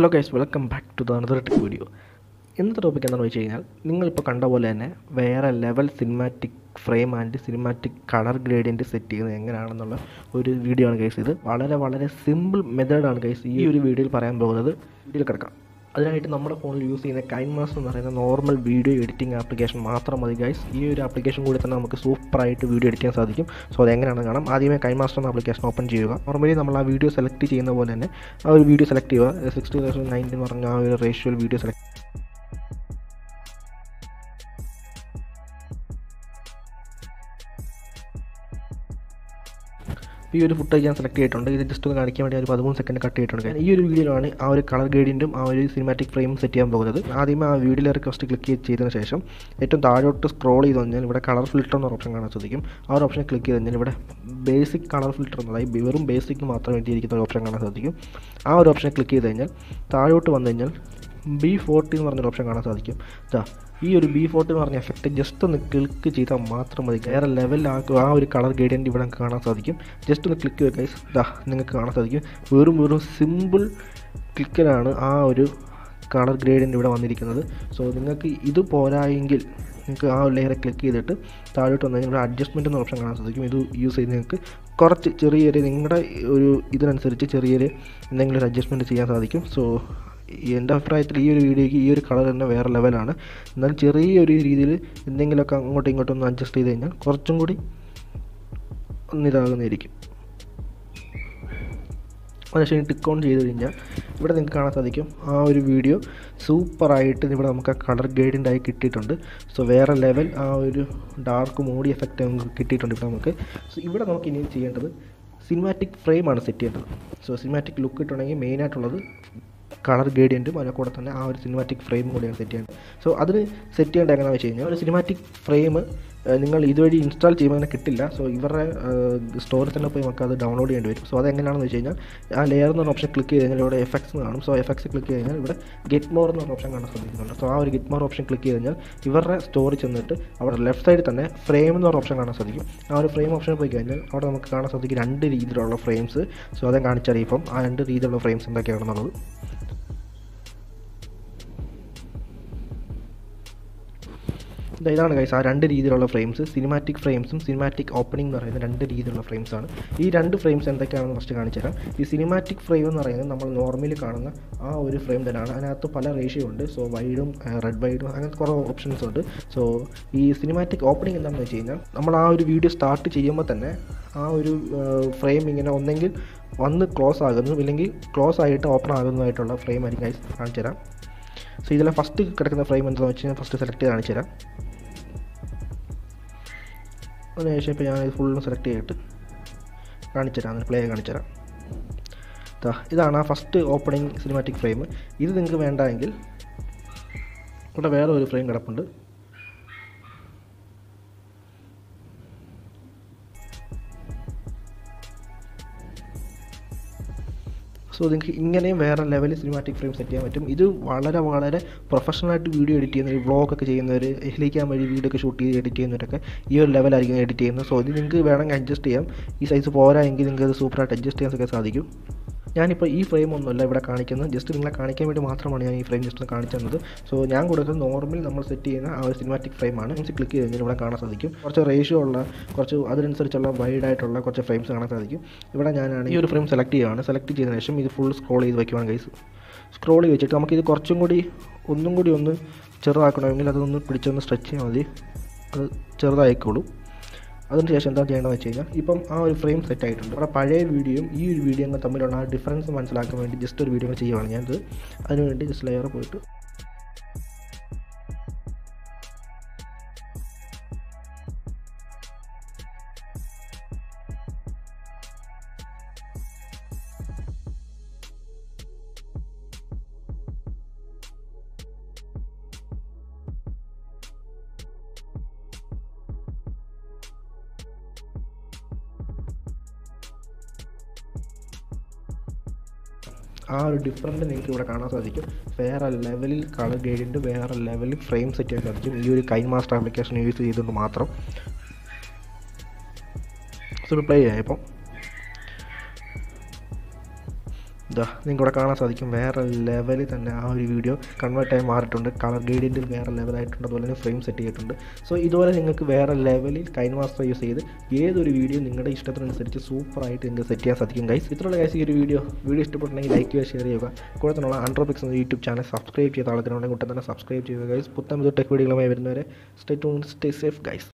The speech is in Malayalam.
hello guys welcome back to the another tech video ഇന്നത്തെ ടോപ്പിക് എന്താണെന്ന് വെച്ച് കഴിഞ്ഞാൽ നിങ്ങളിപ്പോൾ കണ്ട പോലെ തന്നെ വേറെ level cinematic frame and cinematic colour gradient set ചെയ്യുന്നത് എങ്ങനെയാണെന്നുള്ള ഒരു വീഡിയോ ആണ് ഗൈസ് ഇത് വളരെ വളരെ സിമ്പിൾ മെത്തേഡാണ് ഗൈസ് ഈ ഒരു വീഡിയോയിൽ പറയാൻ പോകുന്നത് വീഡിയോയിൽ കിടക്കാം അതിനായിട്ട് നമ്മുടെ ഫോണിൽ യൂസ് ചെയ്യുന്ന കൈൻ മാസ്റ്റർ എന്ന് പറയുന്ന നോർമൽ വീഡിയോ എഡിറ്റിംഗ് ആപ്ലിക്കേഷൻ മാത്രം മതി ഗൈസ് ഈ ഒരു ആപ്ലിക്കേഷൻ കൂടി തന്നെ നമുക്ക് സൂപ്പറായിട്ട് വീഡിയോ എഡിറ്റ് ചെയ്യാൻ സാധിക്കും സോ അതെങ്ങനെയാണെന്ന് കാണാം ആദ്യമേ കൈൻ മാസ്റ്റർ എന്ന ആപ്ലിക്കേഷൻ ഓപ്പൺ ചെയ്യുക നോർമലി നമ്മൾ ആ വീഡിയോ സെലക്ട് ചെയ്യുന്ന പോലെ തന്നെ ആ ഒരു വീഡിയോ സെലക്ട് ചെയ്യുക സിക്സ്റ്റി തൗസൻഡ് നയൻറ്റി എന്ന് പറഞ്ഞ ആ ഒരു റേഷ്യോയിൽ വീഡിയോ സെലക്ട് ഈ ഒരു ഫുട്ടേജ് ഞാൻ സെലക്ട് ചെയ്തിട്ടുണ്ട് ഇത് ജസ്റ്റ് ഒന്ന് കാണിക്കാൻ വേണ്ടി ഒരു പതിമൂന്ന് സെക്കൻഡ് കട്ട് ചെയ്തിട്ടുണ്ട് ഈ ഒരു വീഡിയോയിലാണ് ആ ഒരു കളർ ഗ്രേഡിയൻറ്റും ആ ഒരു സിനിമാറ്റിക് ഫ്രെയിം സെറ്റ് ചെയ്യാൻ പോകുന്നത് ആദ്യമേ ആ വീഡിയോയിൽ റിക്വസ്റ്റ് ക്ലിക്ക് ചെയ്തതിന് ശേഷം ഏറ്റവും താഴോട്ട് സ്ക്രോൾ ചെയ്ത് കഴിഞ്ഞാൽ ഇവിടെ കളർ ഫിൽറ്റർ എന്ന ഓപ്ഷൻ കാണാൻ സാധിക്കും ആ ഒരു ഓപ്ഷൻ ക്ലിക്ക് ചെയ്ത് കഴിഞ്ഞാൽ ഇവിടെ ബേസിക് കളർ ഫിൽറ്റർ അതായത് വെറും ബേസിക് മാത്രം എഴുതിയിരിക്കുന്ന ഒരു ഓപ്ഷൻ കാണാൻ സാധിക്കും ആ ഒരു ഓപ്ഷൻ ക്ലിക്ക് ചെയ്ത് കഴിഞ്ഞാൽ താഴോട്ട് വന്നു കഴിഞ്ഞാൽ ബി ഫോർട്ടി എന്ന് പറഞ്ഞൊരു ഓപ്ഷൻ കാണാൻ സാധിക്കും ഇതാ ഈ ഒരു ബി ഫോർട്ടി എന്ന് പറഞ്ഞ എഫക്റ്റ് ജസ്റ്റ് ഒന്ന് ക്ലിക്ക് ചെയ്താൽ മാത്രം മതി വേറെ ലെവലിലാക്കുക ആ ഒരു കളർ ഗ്രേഡിയൻ്റ് ഇവിടെ കാണാൻ സാധിക്കും ജസ്റ്റ് ഒന്ന് ക്ലിക്ക് ചെയ്യുക ഗൈസ് ഇതാ നിങ്ങൾക്ക് കാണാൻ സാധിക്കും വെറും വെറും സിമ്പിൾ ക്ലിക്കിലാണ് ആ ഒരു കളർ ഗ്രേഡിയൻ്റ് ഇവിടെ വന്നിരിക്കുന്നത് സോ നിങ്ങൾക്ക് ഇത് പോരായെങ്കിൽ നിങ്ങൾക്ക് ആ ലെയറെ ക്ലിക്ക് ചെയ്തിട്ട് താഴോട്ട് വന്നു കഴിഞ്ഞാൽ ഇവിടെ അഡ്ജസ്റ്റ്മെൻറ്റ് എന്ന ഓപ്ഷൻ കാണാൻ സാധിക്കും ഇത് യൂസ് ചെയ്ത് നിങ്ങൾക്ക് കുറച്ച് ചെറിയൊരു നിങ്ങളുടെ ഒരു ഇതിനനുസരിച്ച് ചെറിയൊരു എന്തെങ്കിലും ഒരു അഡ്ജസ്റ്റ്മെൻറ്റ് ചെയ്യാൻ സാധിക്കും സോ എൻ്റെ അഭിപ്രായത്തിൽ ഈ ഒരു വീഡിയോയ്ക്ക് ഈ ഒരു കളർ തന്നെ വേറെ ലെവലാണ് എന്നാൽ ചെറിയൊരു രീതിയിൽ എന്തെങ്കിലുമൊക്കെ അങ്ങോട്ടും ഇങ്ങോട്ടും ഒന്ന് അഡ്ജസ്റ്റ് ചെയ്ത് കഴിഞ്ഞാൽ കുറച്ചും കൂടി ഒന്നിതാകുന്നതായിരിക്കും അതിനുശേഷം ടിക്ക് ഓൺ ചെയ്ത് കഴിഞ്ഞാൽ ഇവിടെ നിങ്ങൾക്ക് കാണാൻ സാധിക്കും ആ ഒരു വീഡിയോ സൂപ്പറായിട്ട് ഇവിടെ നമുക്ക് ആ കളർ ഗ്രേഡിൻ്റ് ആയി കിട്ടിയിട്ടുണ്ട് സോ വേറെ ലെവൽ ആ ഒരു ഡാർക്ക് മോഡി എഫക്റ്റ് നമുക്ക് കിട്ടിയിട്ടുണ്ട് ഇവിടെ നമുക്ക് സോ ഇവിടെ നമുക്ക് ഇനി ചെയ്യേണ്ടത് സിനിമാറ്റിക് ഫ്രെയിമാണ് സെറ്റ് ചെയ്യേണ്ടത് സോ സിനിമാറ്റിക് ലുക്ക് കിട്ടണമെങ്കിൽ മെയിനായിട്ടുള്ളത് കളർ ഗ്രേഡിയൻറ്റും അതിനെ കൂടെ തന്നെ ആ ഒരു സിനിമാറ്റിക് ഫ്രെയിം കൂടിയാണ് സെറ്റ് ചെയ്യേണ്ടത് സോ അതിന് സെറ്റ് ചെയ്യേണ്ടത് എങ്ങനെയാണെന്ന് വെച്ച് കഴിഞ്ഞാൽ ഒരു സിനിമാറ്റിക് ഫ്രെയിം നിങ്ങൾ ഇതുവഴി ഇൻസ്റ്റാൾ ചെയ്യുമ്പോൾ അങ്ങനെ കിട്ടില്ല സോ ഇവരുടെ സ്റ്റോറിൽ തന്നെ പോയി നമുക്ക് അത് ഡൗൺലോഡ് ചെയ്യേണ്ടി വരും സോ അതെങ്ങനെയാണെന്ന് വെച്ച് കഴിഞ്ഞാൽ ആ ലെയർ എന്ന് പറഞ്ഞ ഓപ്ഷൻ ക്ലിക്ക് ചെയ്ത് കഴിഞ്ഞാൽ ഇവിടെ എഫക്ട്സ് കാണും സോ എഫക്ട്സ് ക്ലിക്ക് ചെയ്ത് കഴിഞ്ഞാൽ ഇവിടെ ഗെറ്റ് മോർ എന്ന് പറഞ്ഞ ഓപ്ഷൻ കാണാൻ സാധിക്കുന്നുണ്ട് സോ ആ ഒരു ഗെറ്റ് മോർ ഓപ്ഷൻ ക്ലിക്ക് ചെയ്ത് കഴിഞ്ഞാൽ ഇവരുടെ സ്റ്റോറിൽ ചെന്നിട്ട് അവിടെ ലെഫ്റ്റ് സൈഡിൽ തന്നെ ഫ്രെയിം എന്ന് പറഞ്ഞ ഓപ്ഷൻ കാണാൻ സാധിക്കും ആ ഒരു ഫ്രെയിം ഓപ്ഷൻ പോയി കഴിഞ്ഞാൽ അവിടെ നമുക്ക് കാണാൻ സാധിക്കും രണ്ട് രീതിയിലുള്ള ഫ്രെയിംസ് സോ അതേ കാണിച്ചറിയും ഇപ്പം ആ രണ്ട് രീതിയിലുള്ള ഫ്രെയിംസ് എന്തൊക്കെയാണെന്നുള്ളത് ഇതാണ് കൈസ് ആ രണ്ട് രീതിയിലുള്ള ഫ്രെയിംസ് സിനിമാറ്റിക് ഫ്രെയിംസും സിനിമാറ്റിക് ഓപ്പണിംഗ് എന്ന് പറയുന്ന രണ്ട് രീതിയിലുള്ള ഫ്രെയിംസാണ് ഈ രണ്ട് ഫ്രെയിംസ് എന്തൊക്കെയാണെന്ന് ഫസ്റ്റ് കാണിച്ചു തരാം ഈ സിനിമാറ്റിക് ഫ്രെയിം എന്ന് പറയുന്നത് നമ്മൾ നോർമലി കാണുന്ന ആ ഒരു ഫ്രെയിം തന്നെയാണ് അതിനകത്ത് പല റേഷ്യോ ഉണ്ട് സോ വൈഡും റെഡ് വൈഡും അങ്ങനത്തെ കുറേ ഓപ്ഷൻസ് ഉണ്ട് സോ ഈ സിനിമാറ്റിക് ഓപ്പണിംഗ് എന്താണെന്ന് വെച്ച് കഴിഞ്ഞാൽ നമ്മൾ ആ ഒരു വീഡിയോ സ്റ്റാർട്ട് ചെയ്യുമ്പോൾ തന്നെ ആ ഒരു ഫ്രെയിം ഇങ്ങനെ ഒന്നെങ്കിൽ വന്ന് ക്ലോസ് ആകുന്നു ഇല്ലെങ്കിൽ ക്ലോസ് ആയിട്ട് ഓപ്പൺ ആകുന്നതായിട്ടുള്ള ഫ്രെയിം ആയിരിക്കും ഗൈസ് കാണിച്ചു തരാം സോ ഇതിലെ ഫസ്റ്റ് കിടക്കുന്ന ഫ്രെയിം എന്താണെന്ന് വെച്ച് കഴിഞ്ഞാൽ ഫസ്റ്റ് സെലക്ട് ചെയ്ത് കാണിച്ചു തരാം അതിനുശേഷം ഇപ്പോൾ ഞാൻ ഇത് ഫുള്ളും സെലക്ട് ചെയ്തിട്ട് കാണിച്ചു തരാം അതിന് പ്ലേ കാണിച്ചു തരാം ഇതാണ് ആ ഫസ്റ്റ് ഓപ്പണിംഗ് സിനിമാറ്റിക് ഫ്രെയിം ഇത് നിങ്ങൾക്ക് വേണ്ടെങ്കിൽ ഇവിടെ വേറെ ഒരു ഫ്രെയിം കിടപ്പുണ്ട് സോ നിങ്ങൾക്ക് ഇങ്ങനെയും വേറെ ലെവലിൽ സിനിമാറ്റിക് ഫ്രെയിം സെറ്റ് ചെയ്യാൻ പറ്റും ഇത് വളരെ വളരെ പ്രൊഫഷണലായിട്ട് വീഡിയോ എഡിറ്റ് ചെയ്യുന്നവർ വ്ളോഗൊക്കെ ചെയ്യുന്നവർ ഹെലിക്കാൻ വഴി വീഡിയോ ഒക്കെ ഷൂട്ട് ചെയ്ത് എഡിറ്റ് ചെയ്യുന്നവരൊക്കെ ഈ ഒരു ലെവലായിരിക്കും എഡിറ്റ് ചെയ്യുന്നത് സോ ഇത് നിങ്ങൾക്ക് വേണമെങ്കിൽ അഡ്ജസ്റ്റ് ചെയ്യാം ഈ സൈസ് പോരാ എങ്കിൽ നിങ്ങൾക്ക് അത് സൂപ്പറായിട്ട് അഡ്ജസ്റ്റ് ചെയ്യാനൊക്കെ സാധിക്കും ഞാനിപ്പോൾ ഈ ഫ്രെയിം ഒന്നുമല്ല ഇവിടെ കാണിക്കുന്നത് ജസ്റ്റ് നിങ്ങളെ കാണിക്കാൻ വേണ്ടി മാത്രമാണ് ഞാൻ ഈ ഫ്രെയിം ജസ്റ്റ് കാണിച്ചു തന്നത് സോ ഞാൻ കൊടുക്കുന്നത് നോർമൽ നമ്മൾ സെറ്റ് ചെയ്യുന്ന ആ ഒരു സിനിമാറ്റിക് ഫ്രെയിമാണ് മീൻസ് ക്ലിക്ക് ചെയ്ത് കഴിഞ്ഞാൽ ഇവിടെ കാണാൻ സാധിക്കും കുറച്ച് റേഷ്യോ ഉള്ള കുറച്ച് അതിനനുസരിച്ചുള്ള വൈഡ് ആയിട്ടുള്ള കുറച്ച് ഫ്രെയിംസ് കാണാൻ സാധിക്കും ഇവിടെ ഞാനാണ് ഈ ഒരു ഫ്രെയിം സെലക്ട് ചെയ്യുകയാണ് സെലക്ട് ചെയ്തതിന് ശേഷം ഇത് ഫുൾ സ്ക്രോൾ ചെയ്ത് വയ്ക്കുവാണ് ഗൈസ് സ്ക്രോൾ ചെയ്ത് വെച്ചിട്ട് നമുക്കിത് കുറച്ചും കൂടി ഒന്നും കൂടി ഒന്ന് ചെറുതാക്കണമെങ്കിൽ അതൊന്ന് പിടിച്ചൊന്ന് സ്ട്രെച്ച് ചെയ്യാൽ മതി അത് ചെറുതായിക്കോളൂ അതിനുശേഷം എന്താ ചെയ്യേണ്ടതെന്ന് വെച്ച് കഴിഞ്ഞാൽ ഇപ്പം ആ ഒരു ഫ്രെയിം സെറ്റ് ആയിട്ടുണ്ട് അവിടെ പഴയ വീഡിയോയും ഈ ഒരു വീഡിയോയും തമ്മിലുള്ള ആ ഡിഫറൻസ് മനസ്സിലാക്കാൻ വേണ്ടി ജസ്റ്റ് ഒരു വീഡിയോ ചെയ്യുവാണ് ഞാനത് അതിനുവേണ്ടി ജസ്റ്റ് ലെയർ പോയിട്ട് ആ ഒരു ഡിഫറൻറ്റ് നിങ്ങൾക്ക് ഇവിടെ കാണാൻ സാധിക്കും വേറെ ലെവലിൽ കളർ ഗ്രേഡിയൻ്റ് വേറെ ലെവലിൽ ഫ്രെയിം സെറ്റ് ചെയ്യാൻ സാധിക്കും ഈ ഒരു കൈൻ മാസ്റ്റർ ആപ്ലിക്കേഷൻ യൂസ് ചെയ്തുകൊണ്ട് മാത്രം സോ പ്ലേ ചെയ്യാം ഇപ്പം ഇതാ നിങ്ങൾക്ക് ഇവിടെ കാണാൻ സാധിക്കും വേറെ ലെവലിൽ തന്നെ ആ ഒരു വീഡിയോ കൺവേർട്ടായി മാറിയിട്ടുണ്ട് കളർ ഗ്രേഡിയൻറ്റിൽ വേറെ ലെവലായിട്ടുണ്ട് അതുപോലെ തന്നെ ഫ്രെയിം സെറ്റ് ചെയ്തിട്ടുണ്ട് സോ ഇതുപോലെ നിങ്ങൾക്ക് വേറെ ലെവലിൽ കൈൻ മാസ്റ്റർ യൂസ് ചെയ്ത് ഏതൊരു വീഡിയോ നിങ്ങളുടെ ഇഷ്ടത്തിനനുസരിച്ച് സൂപ്പറായിട്ട് നിങ്ങൾക്ക് സെറ്റ് ചെയ്യാൻ സാധിക്കും ഗൈസ് ഇത്രയുള്ള ഗൈസ് ഈ ഒരു വീഡിയോ വീഡിയോ ഇഷ്ടപ്പെട്ടുണ്ടെങ്കിൽ ലൈക്ക് ചെയ്യുക ഷെയർ ചെയ്യുക കൂടെ തന്നെയുള്ള ആൻഡ്രോപിക്സ് എന്ന യൂട്യൂബ് ചാനൽ സബ്സ്ക്രൈബ് ചെയ്ത ആൾക്കാരുണ്ടെങ്കിൽ ഉടൻ തന്നെ സബ്സ്ക്രൈബ് ചെയ്യുക ഗൈസ് പുത്തൻ പുതിയ ടെക് വീഡിയോകളുമായി വരുന്നവരെ stay tune stay safe guys